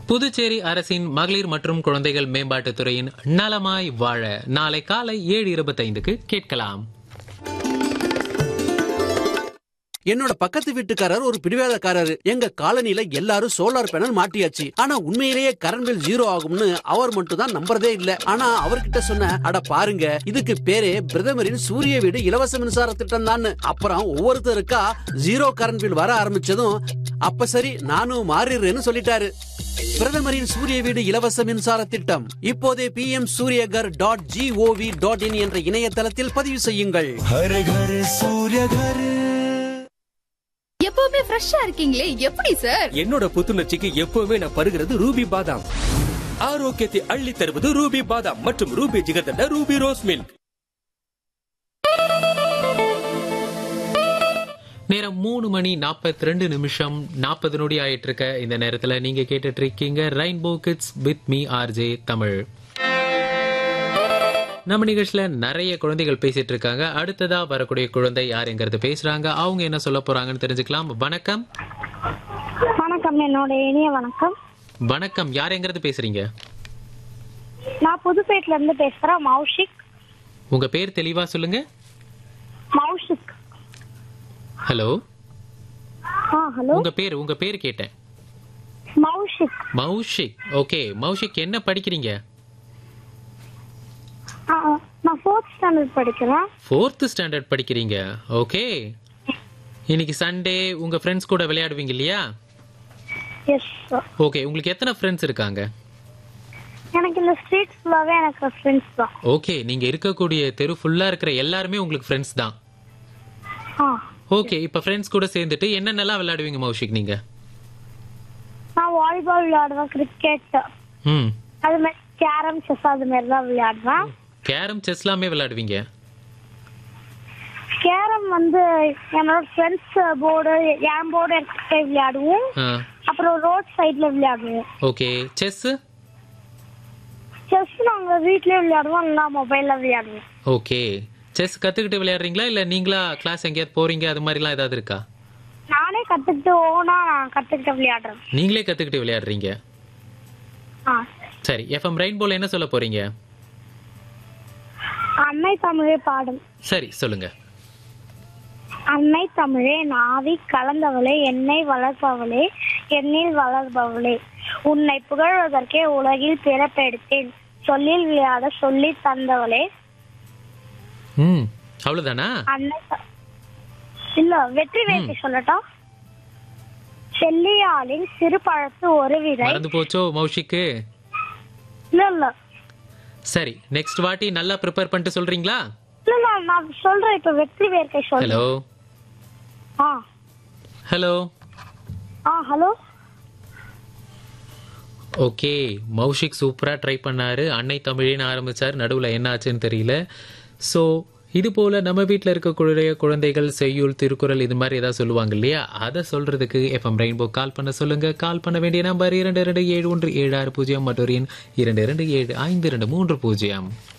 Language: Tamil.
புதுச்சேரி அரசின் மகளிர் மற்றும் குழந்தைகள் மேம்பாட்டுத் துறையின் நலமாய் வாழ நாளை காலை ஏழு இருபத்தைந்துக்கு கேட்கலாம் என்னோட பக்கத்து வீட்டுக்காரர் ஒரு பிடிவாதக்காரரு எங்க காலனில எல்லாரும் சோலார் பேனல் மாட்டியாச்சு ஆனா உண்மையிலேயே கரண்ட் பில் ஜீரோ ஆகும்னு அவர் மட்டும் தான் நம்புறதே இல்ல ஆனா அவர்கிட்ட சொன்ன அட பாருங்க இதுக்கு பேரே பிரதமரின் சூரிய வீடு இலவச மின்சார திட்டம் தான் அப்புறம் ஒவ்வொருத்தருக்கா ஜீரோ கரண்ட் பில் வர ஆரம்பிச்சதும் அப்ப சரி நானும் மாறிடுறேன்னு சொல்லிட்டாரு பிரதமரின் சூரிய வீடு இலவச மின்சார திட்டம் இப்போதே P M Suryaghar dot gov dot in என்ற இணையதளத்தில் பதிவு செய்யுங்கள் हर घर सूर्य घर எப்பவுமே ஃப்ரெஷ்ஷா இருக்கீங்களே எப்படி சார் என்னோட புத்துணர்ச்சிக்கு எப்பவுமே நான் பருகிறது ரூபி பாதாம் ஆரோக்கியத்தை அள்ளி தருவது ரூபி பாதாம் மற்றும் Ruby jigarthanda Ruby rose milk நேரம் மூணு மணி நாற்பத்தி ரெண்டு நிமிஷம் நாற்பது நொடி ஆயிட்டு இருக்க இந்த நேரத்துல நீங்க கேட்டுட்டு இருக்கீங்க rainbow kids with me RJ Tamil நம்ம நிகழ்ச்சியில நிறைய குழந்தைகள் பேசிட்டு இருக்காங்க அடுத்ததா வரக்கூடிய குழந்தை யாருங்கிறது பேசுறாங்க அவங்க என்ன சொல்ல போறாங்கன்னு தெரிஞ்சுக்கலாம் வணக்கம் வணக்கம் என்னோட இனிய வணக்கம் வணக்கம் யாருங்கிறது பேசுறீங்க நான் புதுப்பேட்ல இருந்து பேசுறேன் மௌஷிக் உங்க பேர் தெளிவா சொல்லுங்க மௌஷிக் ஹலோ ஆ ஹலோ உங்க பேர் உங்க பேர் கேட்டேன் மௌஷிக் மௌஷிக் ஓகே மௌஷிக் என்ன படிக்கிறீங்க ஆ, நான் ஃபோர்த் ஸ்டாண்டர்ட் படிக்கிறேன் ஃபோர்த் ஸ்டாண்டர்ட் படிக்கிறீங்க ஓகே இன்னைக்கு சண்டே உங்க ஃப்ரெண்ட்ஸ் கூட விளையாடுவீங்க இல்லையா எஸ் ஓகே உங்களுக்கு எத்தனை ஃப்ரெண்ட்ஸ் இருக்காங்க எனக்கு இந்த ஸ்ட்ரீட் ஃபுல்லாவே எனக்கு ஃப்ரெண்ட்ஸ் தான் ஓகே நீங்க இருக்கக்கூடிய தெரு ஃபுல்லா இருக்கிற எல்லாருமே உங்களுக்கு ஃப்ரெண்ட்ஸ் தான் ஆ ஓகே இப்ப ஃப்ரெண்ட்ஸ் கூட சேர்ந்துட்டு என்னென்னலாம் விளையாடுவீங்க மௌஷிக் நீங்க நான் வாலிபால் விளையாடுவேன் கிரிக்கெட் ம் அது மாதிரி கேரம் செஸ் அது மாதிரி தான் விளையாடுவேன் கேரம் செஸ்லாமே விளையாடுவீங்க கேரம் வந்து என்னோட ஃப்ரெண்ட்ஸ் போர்டு என் போர்டு எடுத்துட்டு போய் விளையாடுவோம் ஆ அப்புறம் ரோட் சைட்ல விளையாடுவோம் ஓகே செஸ் செஸ் நாங்க வீட்லயே விளையாடுவோம் இல்லைன்னா மொபைல்ல விளையாடுவோம் ஓகே செஸ் கத்துக்கிட்டு விளையாடுறீங்களா இல்ல நீங்களா கிளாஸ் எங்கேயாவது போறீங்க அது மாதிரிலாம் ஏதாவது இருக்கா நானே கத்துக்கிட்டு ஓனா நான் கத்துக்கிட்டு விளையாடுறேன் நீங்களே கத்துக்கிட்டு விளையாடுறீங்க ஆ சரி எஃப்எம் ரெயின்போல என்ன சொல்ல போறீங்க அன்னை தமிழே பாடும் சரி சொல்லுங்க அன்னை தமிழே நாவி கலந்தவளே என்னை வளர்ப்பவளே என்னில் வளர்பவளே உன்னை புகழ்வதற்கே உலகில் பிறப்பெடுத்தேன் சொல்லில் விளையாட சொல்லி தந்தவளே ம் அவ்வளவுதானா அன்னை த- இல்ல வெற்றி வேட்டி சொல்லட்டா செல்லியாளின் சிறு பழத்து ஒரு விதை மறந்து போச்சோ மௌஷிக்கு இல்ல இல்ல சரி நெக்ஸ்ட் வாட்டி நல்லா ப்ரிப்பேர் பண்ணிட்டு சொல்றீங்களா இல்ல இல்ல நான் சொல்றேன் இப்ப வெற்றி வேர்க்கை சொல்றேன் ஹலோ ஆ ஹலோ ஆ ஹலோ ஓகே மௌஷிக் சூப்பரா ட்ரை பண்ணாரு அன்னை தமிழின்னு ஆரம்பிச்சார் நடுவுல என்ன ஆச்சுன்னு தெரியல ஸோ இது போல நம்ம வீட்டில் இருக்கக்கூடிய குழந்தைகள் செய்யுள் திருக்குறள் இது மாதிரி ஏதாவது சொல்லுவாங்க இல்லையா அதை சொல்றதுக்கு எஃப்எம் ரெயின்போ கால் பண்ண சொல்லுங்க கால் பண்ண வேண்டிய நம்பர் இரண்டு இரண்டு ஏழு ஒன்று ஏழு ஆறு பூஜ்ஜியம் மற்றும் எண் இரண்டு இரண்டு ஏழு ஐந்து இரண்டு மூன்று பூஜ்ஜியம்